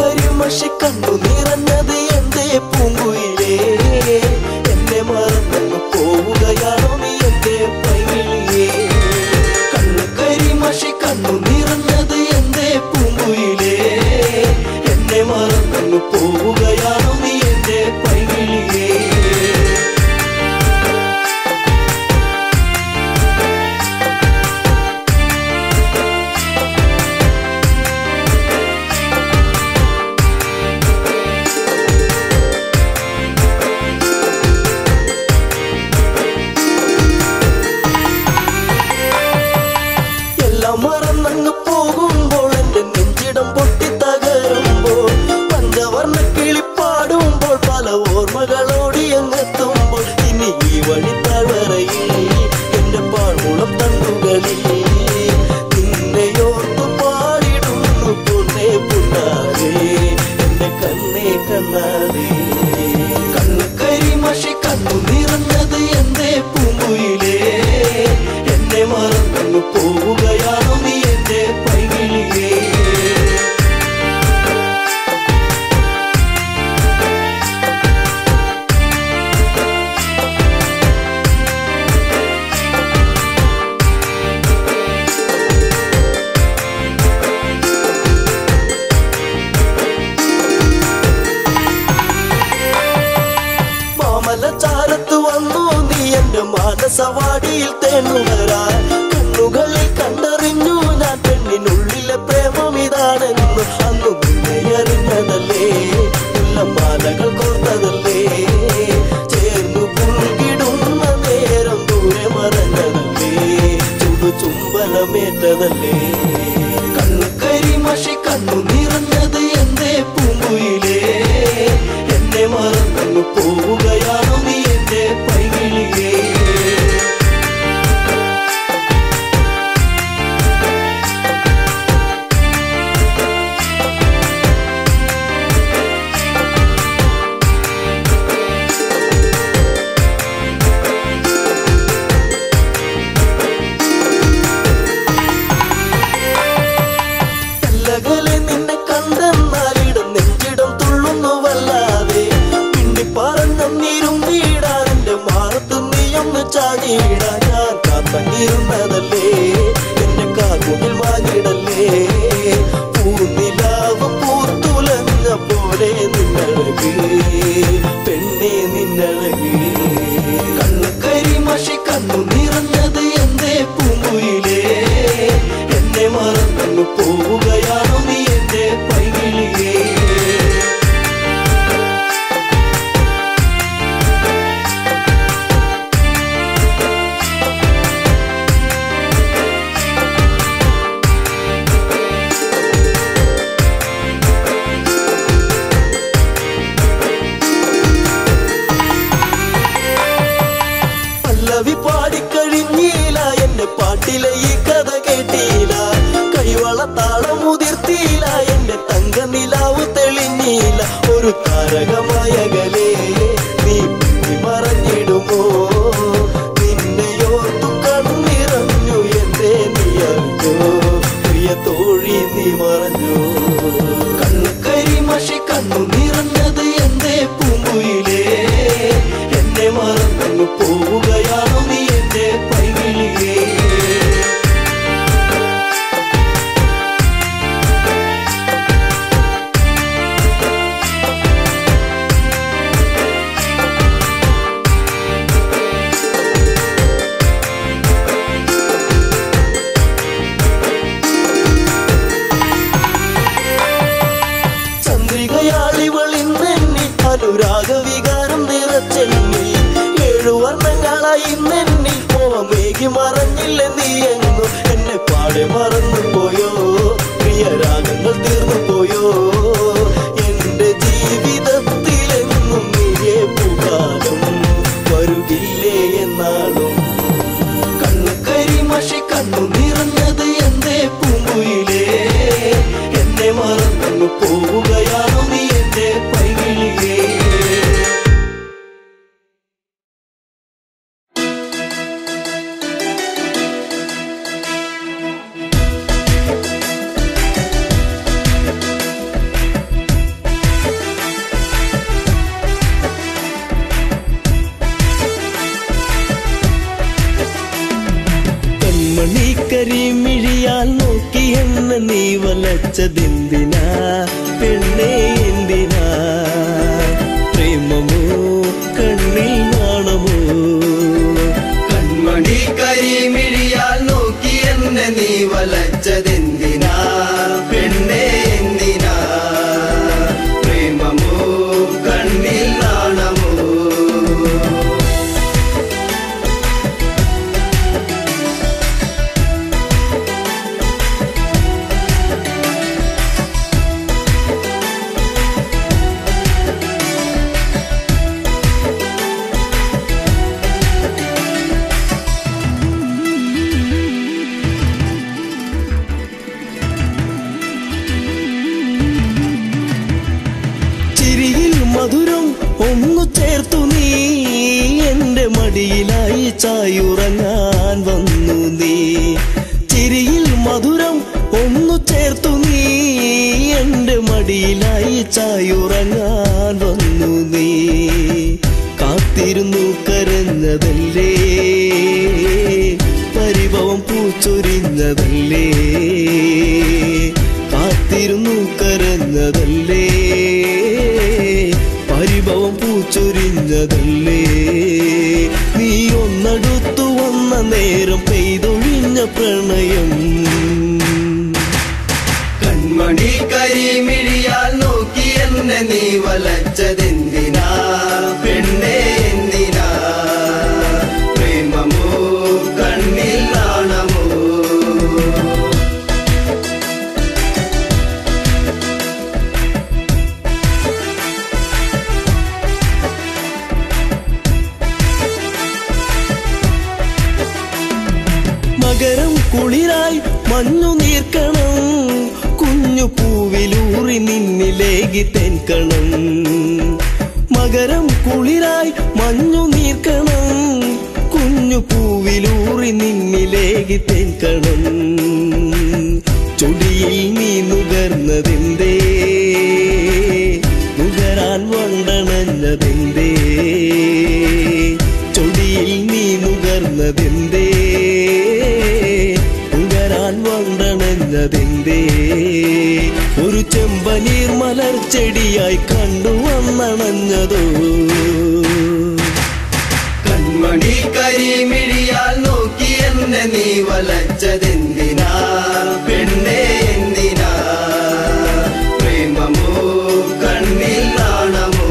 കരിമഷി കണ്ണു നിറഞ്ഞത് എന്റെ പൂങ്കുയിലേ എന്നെ മറന്നു പോവുകയാണോ നീ എന്റെ പൈകിളിയേ കണ്ണു കരിമഷി കണ്ണു നിറഞ്ഞത് എന്റെ പൂങ്കുയിലേ എന്നെ മറന്നു പോവുകയാണോ നീ എന്റെ പൈകിളിയേ എല്ലാം മറന്നങ്ങ് പോകുമ്പോൾ എന്റെ നെഞ്ചിടം പൊട്ടി തകരുമ്പോൾ പഞ്ചവർണ്ണ കിളിപ്പാടുമ്പോൾ പല ഓർമ്മകളോടി അങ്ങെത്തുമ്പോൾ ഇനി ഈ വഴി തളറയിൽ എന്റെ പാഴ്മുളം തണ്ടുകളിൽ നിന്നെയോർത്തു പാടിടുന്നു പൊന്നേ പുണ്ണാരേ എന്റെ കണ്ണേ കണ്ണാരേ കണ്ണു കരിമഷി കണ്ണു നിറഞ്ഞത് എന്റെ പൂങ്കുയിലേ എന്നെ മറന്നു പോവുകയാണോ നീ എന്റെ പൈകിളിയേ മാമല ചാരത്ത് വന്നു നീ എന്റെ മാനസവാടിയിൽ തേനുണരാൻ കണ്ണുകളിൽ കണ്ടറിഞ്ഞു ഞാൻ പെണ്ണിനുള്ളിലെ പ്രേമം ഇതാണെന്ന് അന്ന് നിന്നെ അറിഞ്ഞതല്ലേ മാലകൾ കോർത്തതല്ലേ ചേർന്നു പുൽകിടുന്ന നേരം ദൂരെ മറഞ്ഞതല്ലേ ചുടു ചുംബനമേറ്റതല്ലേ കണ്ണു കരിമഷി കണ്ണു നിറഞ്ഞത് എന്റെ പൂങ്കുയിലേ എന്നെ മറന്നു പോവുകയാണോ നീ എന്റെ പൈകിളിയേ കല്ലകലെ നിന്നെ കണ്ടെന്നാലിടം നെഞ്ചിടം തുള്ളുന്നു വല്ലാതെ പിണ്ടി പറഞ്ഞിരും നീടാൻ എന്റെ മാറത്ത് നീയൊന്ന് ചാടിയിടാൻ ഞാൻ കാത്തങ്ങിരുന്നതല്ലേ എന്റെ കാൽമുകിൽ വാങ്ങിടല്ലേ പൂനിലാവ് പൂത്തുലഞ്ഞ പോലെ നിന്നഴക് പെണ്ണെ നിന്നഴക് കണ്ണു കരിമഷി കണ്ണു നിറഞ്ഞത് എന്റെ പൂങ്കുയിലേ എന്നെ മറന്നു പോവുകയാണോ നീ എന്റെ പൈകിളിയേ പല്ലവി പാടിക്കഴിഞ്ഞീല എന്റെ പാട്ടിലെ ഈ കഥ കേട്ടീല കൈവള താളം മുതിർത്തീല എന്റെ തങ്ക നിലാവ് തെളിഞ്ഞീല ഒരു താരകമായകലേ നീ പിന്നി മറഞ്ഞിടുമോ നിന്നെയോർത്തു കണ്ണിറഞ്ഞു എന്റെ നീ അറിഞ്ഞോ പ്രിയ തോഴി നീ മറഞ്ഞു കണ്ണു കരിമഷി കണ്ണു നിറഞ്ഞത് എന്റെ പൂങ്കുയിലേ എന്നെ മറന്നു പോവുകയാണോ നീ എന്റെ പൈകിളിയേ ചന്ദ്രികയാളിവളിന്നെന്നി അനുരാഗ വികാരം നിറച്ചെന്നി ഏഴു വർണ്ണങ്ങളായി നെന്നി മോഹമേകി മറഞ്ഞില്ല നീ എങ്ങു എന്നെ പാടെ മറന്നു പോയോ പ്രിയരാഗങ്ങൾ തീർന്നു പോയോ എന്റെ ജീവിതത്തിലെങ്ങും നീയേ പുകാലം വരുകില്ലേ എന്നാളും കണ്ണു കരിമഷി കണ്ണു നിറഞ്ഞത് എന്റെ പൂങ്കുയിലേ എന്നെ മറന്നു പോവുകയാണോ നീ എന്റെ പൈകിളിയേ ും വലച്ചതെന്തിനാ പെണ്ണേ എന്തിനാ പ്രേമമോ കണ്ണിൽ നാണമോ കൺമണി കരിമിഴിയാൽ നോക്കി എന്നെ നീ വലച്ചതെന്തിനാ പെണ്ണെ എന്തിനാ പ്രേമമോ കണ്ണിൽ നാണമോ ചിരിയിൽ മധുരം ഒന്നു ചേർത്തു നീ എന്റെ മടിയിലായി ചായുറങ്ങാൻ വന്നു നീ ചിരിയിൽ മധുരം ഒന്നു ചേർത്തു നീ എന്റെ മടിയിലായി ചായുറങ്ങാൻ വന്നു നീ കാത്തിരുന്നു കരഞ്ഞതല്ലേ പരിഭവം പൂച്ചൊരിഞ്ഞതല്ലേ കാത്തിരുന്നു കരഞ്ഞതല്ലേ പരിഭവം പൂച്ചൊരിഞ്ഞതല്ലേ നീ ഒന്നടുത്തു വന്ന നേരം പെയ്തൊഴിഞ്ഞ പ്രണയം കൺമണി കരിമിഴിയാൽ നോക്കി എന്നെ നീ വലച്ചതെന്തിനാ പെണ്ണെ എന്തിനാ പ്രേമമോ കണ്ണിൽ നാണമോ മകരം കുളിരായി മഞ്ഞു നീർക്കണം കുഞ്ഞു പൂവിലൂറി നിന്നിലേകി തെൻകണം മകരം കുളിരായി മഞ്ഞു നീർക്കണം കുഞ്ഞു പൂവിലൂറി നിന്നിലേകി തെൻകണം ചൊടിയിൽ നീ നുകർന്നതെന്തേ നുകരാൻ വണ്ടണഞ്ഞതെന്തേ ചൊടിയിൽ നീ നുകർന്നതെന്തേ നുകരാൻ വണ്ടണഞ്ഞതെന്തേ ഒരു ചെമ്പനീർ മലർച്ചെടിയായി കണ്ടു വന്നണഞ്ഞതോ കൺമണി കരിമിഴിയാൽ നോക്കി എന്നെ നീ വലച്ചതെന്തിനാ പെണ്ണെ എന്തിനാ പ്രേമമോ കണ്ണിൽ നാണമോ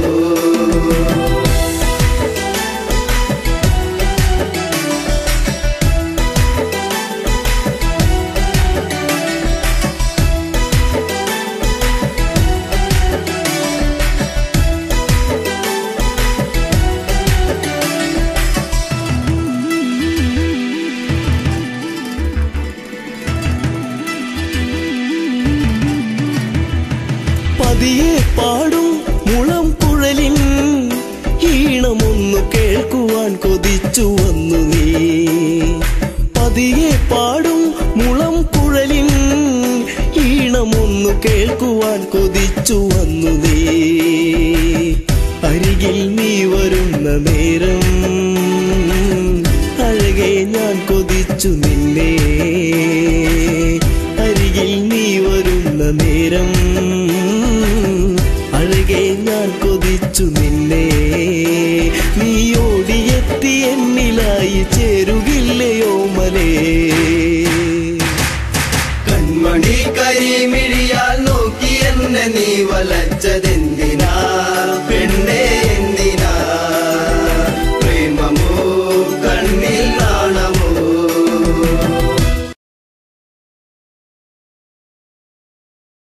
പതിയെ പാടും മുളം കുഴലിൻ ഈണമൊന്നു കേൾക്കുവാൻ കൊതിച്ചു വന്നു നീ പതിയെ പാടും മുളം കുഴലിൻ ഈണമൊന്നു കേൾക്കുവാൻ കൊതിച്ചു വന്നു നീ അരികിൽ നീ വരുന്ന നേരം അഴകെ ഞാൻ കൊതിച്ചു നിന്നെ അരികിൽ നീ വരുന്ന നേരം അഴകെ ഞാൻ കൊതിച്ചു നിന്നെ നീ ഓടിയെത്തി എന്നിലായി ചേരുകില്ലയോ മലേ കൺമണി കരിമിഴിയാൽ നോക്കി എന്നെ നീ വലച്ചതെന്തിനാ